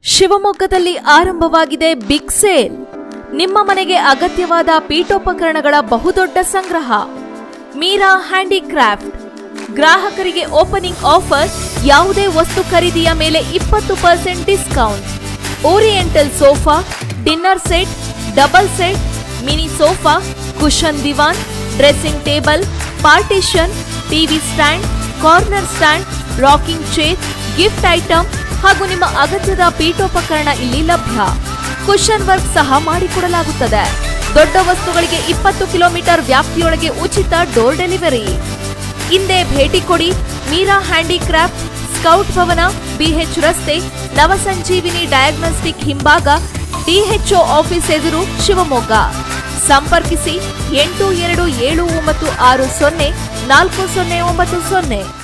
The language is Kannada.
ಶಿವಮೊಗ್ಗದಲ್ಲಿ ಆರಂಭವಾಗಿದೆ ಬಿಗ್ ಸೇಲ್ ನಿಮ್ಮ ಮನೆಗೆ ಅಗತ್ಯವಾದ ಪೀಠೋಪಕರಣಗಳ ಬಹುದೊಡ್ಡ ಸಂಗ್ರಹ ಮೀರಾ ಹ್ಯಾಂಡಿಕ್ರಾಫ್ಟ್ ಗ್ರಾಹಕರಿಗೆ ಓಪನಿಂಗ್ ಆಫರ್ ಯಾವುದೇ ವಸ್ತು ಖರೀದಿಯ ಮೇಲೆ ಇಪ್ಪತ್ತು percent discount oriental sofa dinner set double set mini sofa cushion divan dressing table partition TV stand corner stand rocking chair gift item ಹಾಗೂ ನಿಮ್ಮ ಅಗತ್ಯದ ಪೀಠೋಪಕರಣ ಇಲ್ಲಿ ಲಭ್ಯ ಕುಶನ್ ವರ್ಕ್ ಸಹ ಮಾಡಿಕೊಡಲಾಗುತ್ತದೆ ದೊಡ್ಡ ವಸ್ತುಗಳಿಗೆ ಇಪ್ಪತ್ತು ಕಿಲೋಮೀಟರ್ ವ್ಯಾಪ್ತಿಯೊಳಗೆ ಉಚಿತ ಡೋರ್ ಡೆಲಿವರಿ ಹಿಂದೆ ಭೇಟಿ ಕೊಡಿ Meera handicraft scout Bhavan BH ರಸ್ತೆ ನವಸಂಜೀವಿನಿ ಡಯಾಗ್ನೋಸ್ಟಿಕ್ ಹಿಂಭಾಗ ಡಿಎಚ್ಒ ಆಫೀಸ್ ಎದುರು ಶಿವಮೊಗ್ಗ ಸಂಪರ್ಕಿಸಿ ಎಂಟು ಎರಡು ಏಳು ಒಂಬತ್ತು ಆರು ಸೊನ್ನೆ ನಾಲ್ಕು ಸೊನ್ನೆ ಒಂಬತ್ತು ಸೊನ್ನೆ